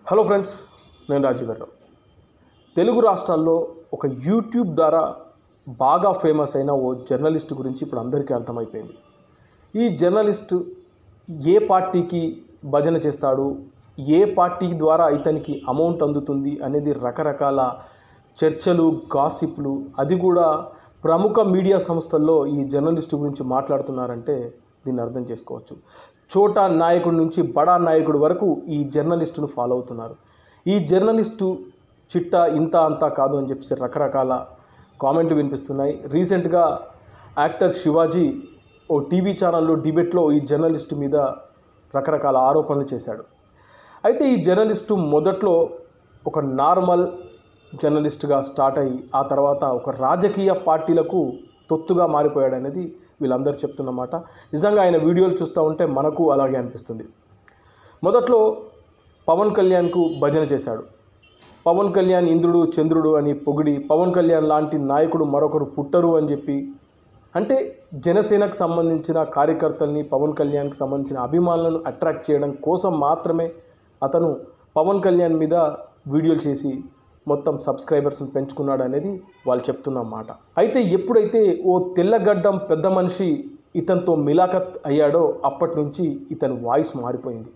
Hello friends నేను రాజీవ్ గారు తెలుగు రాష్ట్రాల్లో ఒక యూట్యూబ్ ద్వారా బాగా ఫేమస్ అయిన ఓ జర్నలిస్ట్ గురించి ఇప్పుడు అందరికీ అర్థమైపోయింది ఈ జర్నలిస్ట్ ఏ పార్టీకి భజన చేస్తాడు ఏ పార్టీ ద్వారా ఇతనికి అమౌంట్ అందుతుంది అనేది రకరకాల చర్చలు గాసిప్లు అది కూడా ప్రముఖ మీడియా సంస్థల్లో ఈ జర్నలిస్ట్ గురించి మాట్లాడుతున్నారంటే దీన్ని అర్థం చేసుకోవచ్చు చోటా నాయకుడి నుంచి బడా నాయకుడి వరకు ఈ జర్నలిస్టును ఫాలో అవుతున్నారు ఈ జర్నలిస్టు చిట్టా ఇంత అంతా కాదు అని చెప్పేసి రకరకాల కామెంట్లు వినిపిస్తున్నాయి రీసెంట్గా యాక్టర్ శివాజీ ఓ టీవీ ఛానల్లో డిబేట్లో ఈ జర్నలిస్టు మీద రకరకాల ఆరోపణలు చేశాడు అయితే ఈ జర్నలిస్టు మొదట్లో ఒక నార్మల్ జర్నలిస్ట్గా స్టార్ట్ అయ్యి ఆ తర్వాత ఒక రాజకీయ పార్టీలకు తొత్తుగా మారిపోయాడు అనేది వీళ్ళందరూ చెప్తున్నమాట నిజంగా ఆయన వీడియోలు చూస్తూ ఉంటే మనకు అలాగే అనిపిస్తుంది మొదట్లో పవన్ కళ్యాణ్కు భజన చేశాడు పవన్ కళ్యాణ్ ఇంద్రుడు చంద్రుడు అని పొగిడి పవన్ కళ్యాణ్ లాంటి నాయకుడు మరొకరు పుట్టరు అని చెప్పి అంటే జనసేనకు సంబంధించిన కార్యకర్తల్ని పవన్ కళ్యాణ్కి సంబంధించిన అభిమానులను అట్రాక్ట్ చేయడం కోసం మాత్రమే అతను పవన్ కళ్యాణ్ మీద వీడియోలు చేసి మొత్తం సబ్స్క్రైబర్స్ని పెంచుకున్నాడు అనేది వాళ్ళు చెప్తున్న మాట అయితే ఎప్పుడైతే ఓ తెల్లగడ్డం పెద్ద మనిషి ఇతనితో మిలాఖత్ అయ్యాడో అప్పటి నుంచి ఇతని వాయిస్ మారిపోయింది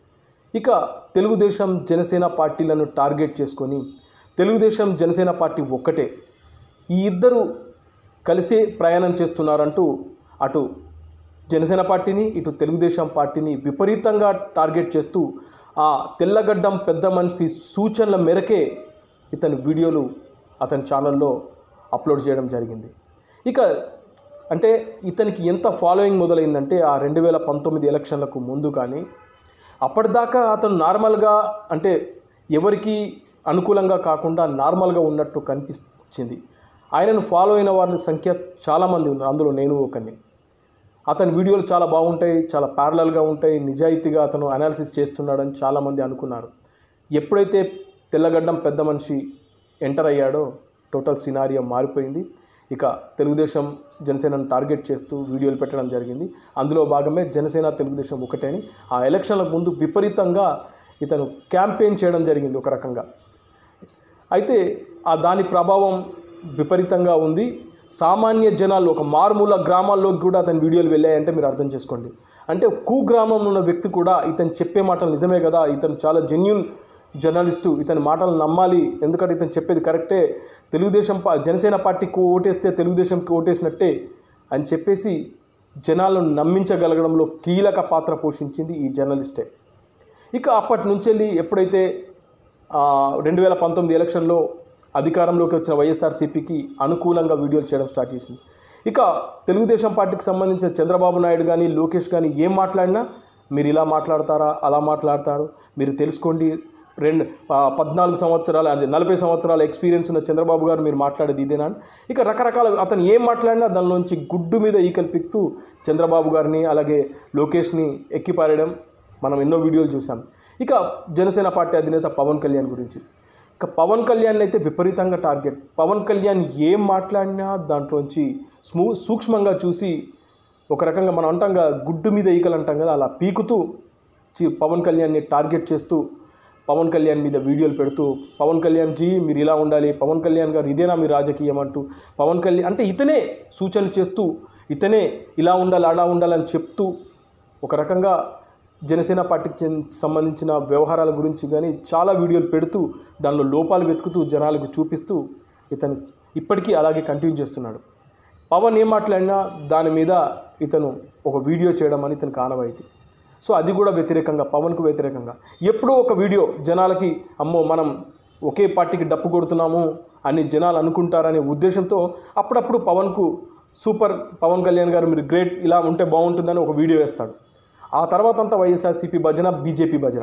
ఇక తెలుగుదేశం జనసేన పార్టీలను టార్గెట్ చేసుకొని తెలుగుదేశం జనసేన పార్టీ ఒక్కటే ఈ ఇద్దరు కలిసే ప్రయాణం చేస్తున్నారంటూ అటు జనసేన పార్టీని ఇటు తెలుగుదేశం పార్టీని విపరీతంగా టార్గెట్ చేస్తూ ఆ తెల్లగడ్డం పెద్ద మనిషి సూచనల మేరకే ఇతని వీడియోలు అతని ఛానల్లో అప్లోడ్ చేయడం జరిగింది ఇక అంటే ఇతనికి ఎంత ఫాలోయింగ్ మొదలైందంటే ఆ రెండు వేల పంతొమ్మిది ఎలక్షన్లకు ముందు కానీ అప్పటిదాకా అతను నార్మల్గా అంటే ఎవరికి అనుకూలంగా కాకుండా నార్మల్గా ఉన్నట్టు కనిపించింది ఆయనను ఫాలో అయిన వారి సంఖ్య చాలామంది ఉన్నారు అందులో నేను ఒకరిని అతని వీడియోలు చాలా బాగుంటాయి చాలా ప్యారలల్గా ఉంటాయి నిజాయితీగా అతను అనాలిసిస్ చేస్తున్నాడని చాలామంది అనుకున్నారు ఎప్పుడైతే తెల్లగడ్డం పెద్ద మనిషి ఎంటర్ అయ్యాడో టోటల్ సినారియో మారిపోయింది ఇక తెలుగుదేశం జనసేనను టార్గెట్ చేస్తూ వీడియోలు పెట్టడం జరిగింది అందులో భాగమే జనసేన తెలుగుదేశం ఒకటే అని ఆ ఎలక్షన్లకు ముందు విపరీతంగా ఇతను క్యాంపెయిన్ చేయడం జరిగింది ఒక రకంగా అయితే ఆ దాని ప్రభావం విపరీతంగా ఉంది సామాన్య జనాలు ఒక మారుమూల గ్రామాల్లోకి కూడా అతని వీడియోలు వెళ్ళాయంటే మీరు అర్థం చేసుకోండి అంటే కూ గ్రామంలో ఉన్న వ్యక్తి కూడా ఇతను చెప్పే మాటలు నిజమే కదా ఇతను చాలా జెన్యున్ జర్నలిస్టు ఇతని మాటలు నమ్మాలి ఎందుకంటే ఇతను చెప్పేది కరెక్టే తెలుగుదేశం పా జనసేన పార్టీకి ఓటేస్తే తెలుగుదేశంకి ఓటేసినట్టే అని చెప్పేసి జనాలను నమ్మించగలగడంలో కీలక పాత్ర పోషించింది ఈ జర్నలిస్టే ఇక అప్పటి నుంచి వెళ్ళి ఎప్పుడైతే రెండు వేల పంతొమ్మిది ఎలక్షన్లో అధికారంలోకి వచ్చిన వైఎస్ఆర్సీపీకి అనుకూలంగా వీడియోలు చేయడం స్టార్ట్ చేసింది ఇక తెలుగుదేశం పార్టీకి సంబంధించిన చంద్రబాబు నాయుడు కానీ లోకేష్ కానీ ఏం మాట్లాడినా మీరు ఇలా మాట్లాడతారా అలా మాట్లాడతారు మీరు తెలుసుకోండి రెండు ఆ, పద్నాలుగు సంవత్సరాలు అదే నలభై సంవత్సరాల ఎక్స్పీరియన్స్ ఉన్న చంద్రబాబు గారు మీరు మాట్లాడేది ఇదేనా అని. ఇక రకరకాల అతను ఏం మాట్లాడినా దానిలోంచి గుడ్డు మీద ఈకలు పిక్తూ చంద్రబాబు గారిని అలాగే లోకేష్ని ఎక్కిపారేయడం మనం ఎన్నో వీడియోలు చూసాం ఇక జనసేన పార్టీ అధినేత పవన్ కళ్యాణ్ గురించి ఇక పవన్ కళ్యాణ్ అయితే విపరీతంగా టార్గెట్ పవన్ కళ్యాణ్ ఏం మాట్లాడినా దాంట్లోంచి స్మూ సూక్ష్మంగా చూసి ఒక రకంగా మనం అంటాం కదా గుడ్డు మీద ఈకలు అంటాం కదా అలా పీకుతూ చి- పవన్ కళ్యాణ్ని టార్గెట్ చేస్తూ పవన్ కళ్యాణ్ మీద వీడియోలు పెడుతూ పవన్ కళ్యాణ్ జీ మీరు ఇలా ఉండాలి పవన్ కళ్యాణ్ గారు ఇదేనా మీ రాజకీయం అంటూ పవన్ కళ్యాణ్ అంటే ఇతనే సూచనలు చేస్తూ ఇతనే ఇలా ఉండాలి అలా ఉండాలని చెప్తూ ఒక రకంగా జనసేన పార్టీకి చెంది- సంబంధించిన వ్యవహారాల గురించి కానీ చాలా వీడియోలు పెడుతూ దానిలో లోపాలు వెతుకుతూ జనాలకు చూపిస్తూ ఇతను ఇప్పటికీ అలాగే కంటిన్యూ చేస్తున్నాడు పవన్ ఏం మాట్లాడినా దాని మీద ఇతను ఒక వీడియో చేయడం అని ఇతనికి ఆనవాయితీ సో అది కూడా వ్యతిరేకంగా పవన్కు వ్యతిరేకంగా ఎప్పుడో ఒక వీడియో జనాలకి అమ్మో మనం ఒకే పార్టీకి డప్పు కొడుతున్నాము అని జనాలు అనుకుంటారనే ఉద్దేశంతో అప్పుడప్పుడు పవన్కు సూపర్ పవన్ కళ్యాణ్ గారు మీరు గ్రేట్ ఇలా ఉంటే బాగుంటుందని ఒక వీడియో వేస్తాడు ఆ తర్వాత అంతా వైఎస్ఆర్సీపీ భజన బీజేపీ భజన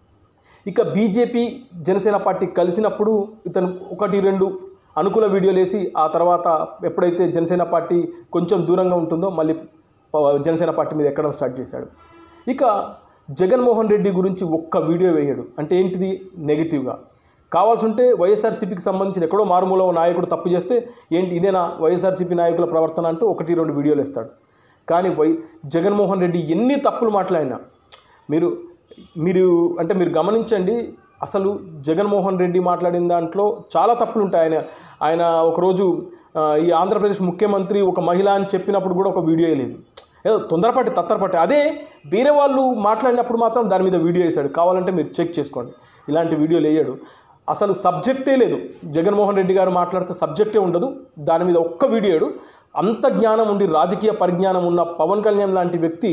ఇక బీజేపీ జనసేన పార్టీ కలిసినప్పుడు ఇతను ఒకటి రెండు అనుకూల వీడియోలు వేసి ఆ తర్వాత ఎప్పుడైతే జనసేన పార్టీ కొంచెం దూరంగా ఉంటుందో మళ్ళీ ప- జనసేన పార్టీ మీద ఎక్కడం స్టార్ట్ చేశాడు ఇక జగన్మోహన్ రెడ్డి గురించి ఒక్క వీడియో వేయడు అంటే ఏంటిది నెగిటివ్గా కావాల్సి ఉంటే వైఎస్ఆర్సీపీకి సంబంధించిన ఎక్కడో మారుమూల ఓ నాయకుడు తప్పు చేస్తే ఏంటి ఇదేనా వైఎస్ఆర్సీపీ నాయకుల ప్రవర్తన అంటూ ఒకటి రెండు వీడియోలు వేస్తాడు కానీ వై జగన్మోహన్ రెడ్డి ఎన్ని తప్పులు మాట్లాడినా మీరు మీరు అంటే మీరు గమనించండి అసలు జగన్మోహన్ రెడ్డి మాట్లాడిన దాంట్లో చాలా తప్పులు ఉంటాయి ఆయన ఆయన ఒకరోజు ఆ, ఈ ఆంధ్రప్రదేశ్ ముఖ్యమంత్రి ఒక మహిళ అని చెప్పినప్పుడు కూడా ఒక వీడియో లేదు ఏదో తొందరపాటి తత్తరపాటి అదే వేరే వాళ్ళు మాట్లాడినప్పుడు మాత్రం దాని మీద వీడియో వేశాడు కావాలంటే మీరు చెక్ చేసుకోండి ఇలాంటి వీడియోలు వేయడు అసలు సబ్జెక్టే లేదు జగన్మోహన్ రెడ్డి గారు మాట్లాడితే సబ్జెక్టే ఉండదు దాని మీద ఒక్క వీడియో వేయడు అంత జ్ఞానం ఉండి రాజకీయ పరిజ్ఞానం ఉన్న పవన్ కళ్యాణ్ లాంటి వ్యక్తి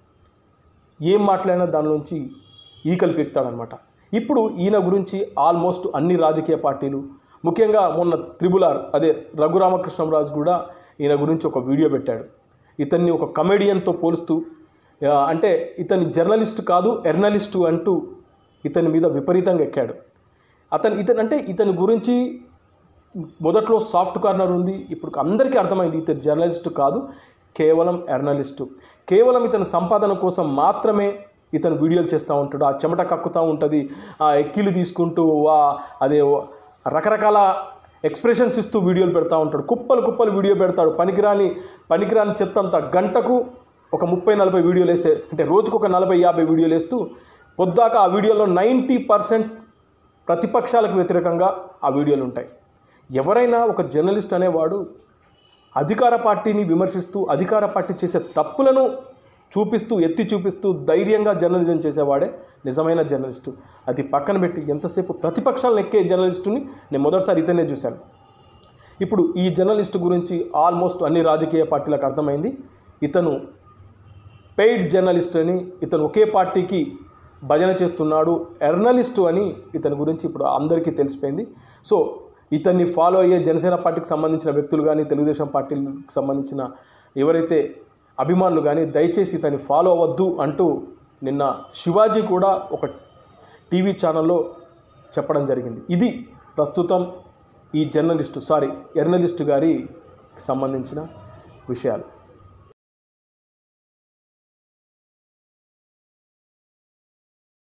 ఏం మాట్లాడినా దాని నుంచి ఈకలు పెడతాడనమాట ఇప్పుడు ఈయన గురించి ఆల్మోస్ట్ అన్ని రాజకీయ పార్టీలు ముఖ్యంగా మొన్న త్రిబులార్ అదే రఘురామకృష్ణరాజు కూడా ఈయన గురించి ఒక వీడియో పెట్టాడు ఇతన్ని ఒక కమెడియన్తో పోలుస్తూ ఆ, అంటే ఇతని జర్నలిస్ట్ కాదు ఎర్నలిస్టు అంటూ ఇతని మీద విపరీతంగా ఎక్కాడు అతను ఇతను అంటే ఇతని గురించి మొదట్లో సాఫ్ట్ కార్నర్ ఉంది ఇప్పుడు అందరికీ అర్థమైంది ఇతను జర్నలిస్ట్ కాదు కేవలం ఎర్నలిస్టు కేవలం ఇతని సంపాదన కోసం మాత్రమే ఇతను వీడియోలు చేస్తూ ఉంటాడు ఆ చెమట కక్కుతూ ఉంటుంది ఆ ఎక్కిలు తీసుకుంటూ ఆ అదే రకరకాల ఎక్స్ప్రెషన్స్ ఇస్తూ వీడియోలు పెడతా ఉంటాడు కుప్పలు కుప్పలు వీడియో పెడతాడు పనికిరాని పనికిరాని చెత్త అంతా గంటకు ఒక ముప్పై నలభై వీడియోలు వేసే అంటే రోజుకు ఒక నలభై యాభై వీడియోలు వేస్తూ పొద్దాక ఆ వీడియోలో నైంటీ పర్సెంట్ ప్రతిపక్షాలకు వ్యతిరేకంగా ఆ వీడియోలు ఉంటాయి ఎవరైనా ఒక జర్నలిస్ట్ అనేవాడు అధికార పార్టీని విమర్శిస్తూ అధికార పార్టీ చేసే తప్పులను చూపిస్తూ ఎత్తి చూపిస్తూ ధైర్యంగా జర్నలిజం చేసేవాడే నిజమైన జర్నలిస్టు అది పక్కన పెట్టి ఎంతసేపు ప్రతిపక్షాలను ఎక్కే జర్నలిస్టుని నేను మొదటిసారి ఇతనే చూశాను ఇప్పుడు ఈ జర్నలిస్టు గురించి ఆల్మోస్ట్ అన్ని రాజకీయ పార్టీలకు అర్థమైంది ఇతను పెయిడ్ జర్నలిస్ట్ అని ఇతను ఒకే పార్టీకి భజన చేస్తున్నాడు ఎర్నలిస్టు అని ఇతని గురించి ఇప్పుడు అందరికీ తెలిసిపోయింది సో ఇతన్ని ఫాలో అయ్యే జనసేన పార్టీకి సంబంధించిన వ్యక్తులు కానీ తెలుగుదేశం పార్టీకి సంబంధించిన ఎవరైతే అభిమానులు కానీ దయచేసి ఇతన్ని ఫాలో అవ్వద్దు అంటూ నిన్న శివాజీ కూడా ఒక టీవీ ఛానల్లో చెప్పడం జరిగింది ఇది ప్రస్తుతం ఈ జర్నలిస్టు సారీ ఎర్నలిస్టు గారికి సంబంధించిన విషయాలు